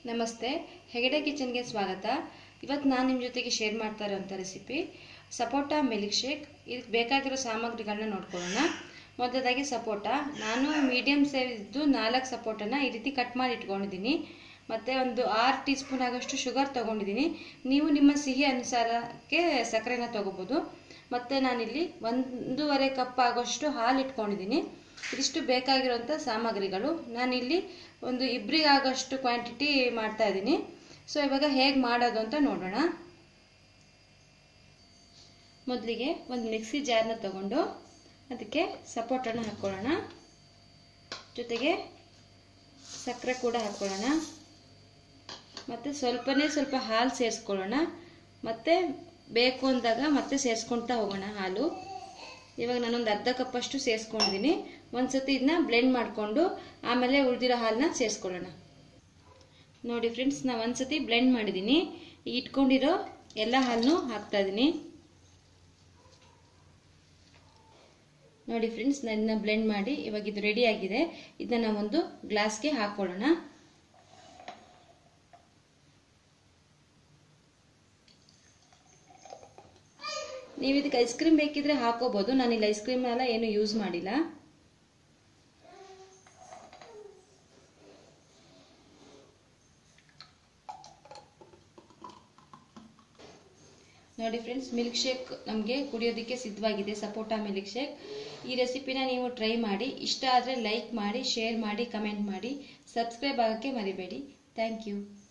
ನಮಸ್ತೆ ಹೆಗಡೆ ಕಿಚನ್ಗೆ ಸ್ವಾಗತ ಇವತ್ತು ನಾನು ನಿಮ್ಮ ಜೊತೆಗೆ ಶೇರ್ ಮಾಡ್ತಾ ಇರೋಂಥ ರೆಸಿಪಿ ಸಪೋಟ ಮಿಲ್ಕ್ ಶೇಕ್ ಇದಕ್ಕೆ ಬೇಕಾಗಿರೋ ಸಾಮಗ್ರಿಗಳನ್ನ ನೋಡ್ಕೊಳ್ಳೋಣ ಮೊದಲದಾಗಿ ಸಪೋಟ ನಾನು ಮೀಡಿಯಮ್ ಸೈಜ್ದು ನಾಲ್ಕು ಸಪೋಟನ ಈ ರೀತಿ ಕಟ್ ಮಾಡಿ ಇಟ್ಕೊಂಡಿದ್ದೀನಿ ಮತ್ತು ಒಂದು ಆರು ಟೀ ಸ್ಪೂನ್ ಆಗೋಷ್ಟು ಶುಗರ್ ತೊಗೊಂಡಿದ್ದೀನಿ ನೀವು ನಿಮ್ಮ ಸಿಹಿ ಅನುಸಾರಕ್ಕೆ ಸಕ್ಕರೆನ ತೊಗೋಬೋದು ಮತ್ತು ನಾನಿಲ್ಲಿ ಒಂದೂವರೆ ಕಪ್ ಆಗೋಷ್ಟು ಹಾಲು ಇಟ್ಕೊಂಡಿದ್ದೀನಿ ಇದಿಷ್ಟು ಬೇಕಾಗಿರೋಂಥ ಸಾಮಗ್ರಿಗಳು ನಾನಿಲ್ಲಿ ಒಂದು ಇಬ್ಬರಿಗಾಗೋಷ್ಟು ಕ್ವಾಂಟಿಟಿ ಮಾಡ್ತಾ ಇದ್ದೀನಿ ಸೊ ಇವಾಗ ಹೇಗೆ ಮಾಡೋದು ಅಂತ ನೋಡೋಣ ಮೊದಲಿಗೆ ಒಂದು ಮಿಕ್ಸಿ ಜಾರ್ನ ತಗೊಂಡು ಅದಕ್ಕೆ ಸಪೋಟನ್ನು ಹಾಕ್ಕೊಳ್ಳೋಣ ಜೊತೆಗೆ ಸಕ್ಕರೆ ಕೂಡ ಹಾಕ್ಕೊಳ್ಳೋಣ ಮತ್ತು ಸ್ವಲ್ಪನೇ ಸ್ವಲ್ಪ ಹಾಲು ಸೇರಿಸ್ಕೊಳ್ಳೋಣ ಮತ್ತು ಬೇಕು ಅಂದಾಗ ಮತ್ತೆ ಸೇರಿಸ್ಕೊಳ್ತಾ ಹೋಗೋಣ ಹಾಲು ಇವಾಗ ನಾನೊಂದು ಅರ್ಧ ಕಪ್ಪಷ್ಟು ಸೇರಿಸ್ಕೊಂಡಿದ್ದೀನಿ ಒಂದ್ಸತಿ ಇದನ್ನ ಬ್ಲೆಂಡ್ ಮಾಡಿಕೊಂಡು ಆಮೇಲೆ ಉಳಿದಿರೋ ಹಾಲನ್ನ ಸೇರಿಸ್ಕೊಳ್ಳೋಣ ನೋಡಿ ಫ್ರೆಂಡ್ಸ್ ನಾನು ಒಂದ್ಸತಿ ಬ್ಲೆಂಡ್ ಮಾಡಿದ್ದೀನಿ ಇಟ್ಕೊಂಡಿರೋ ಎಲ್ಲ ಹಾಲನ್ನು ಹಾಕ್ತಾ ಇದ್ದೀನಿ ನೋಡಿ ಫ್ರೆಂಡ್ಸ್ ನಾನು ಇದನ್ನ ಬ್ಲೆಂಡ್ ಮಾಡಿ ಇವಾಗ ಇದು ರೆಡಿ ಆಗಿದೆ ಇದನ್ನ ನಾವೊಂದು ಗ್ಲಾಸ್ಗೆ ಹಾಕೊಳ್ಳೋಣ ನೀವು ಇದಕ್ಕೆ ಐಸ್ ಕ್ರೀಮ್ ಬೇಕಿದ್ರೆ ಹಾಕೋಬಹುದು ನಾನು ಇಲ್ಲಿ ಐಸ್ ಕ್ರೀಮ್ ಎಲ್ಲ ಏನು ಯೂಸ್ ಮಾಡಿಲ್ಲ ನೋಡಿ ಫ್ರೆಂಡ್ಸ್ ಮಿಲ್ಕ್ ಶೇಕ್ ನಮಗೆ ಕುಡಿಯೋದಕ್ಕೆ ಸಿದ್ಧವಾಗಿದೆ ಸಪೋಟಾ ಮಿಲ್ಕ್ ಶೇಕ್ ಈ ರೆಸಿಪಿನ ನೀವು ಟ್ರೈ ಮಾಡಿ ಇಷ್ಟ ಆದರೆ ಲೈಕ್ ಮಾಡಿ ಶೇರ್ ಮಾಡಿ ಕಮೆಂಟ್ ಮಾಡಿ ಸಬ್ಸ್ಕ್ರೈಬ್ ಆಗೋಕ್ಕೆ ಮರಿಬೇಡಿ ಥ್ಯಾಂಕ್ ಯು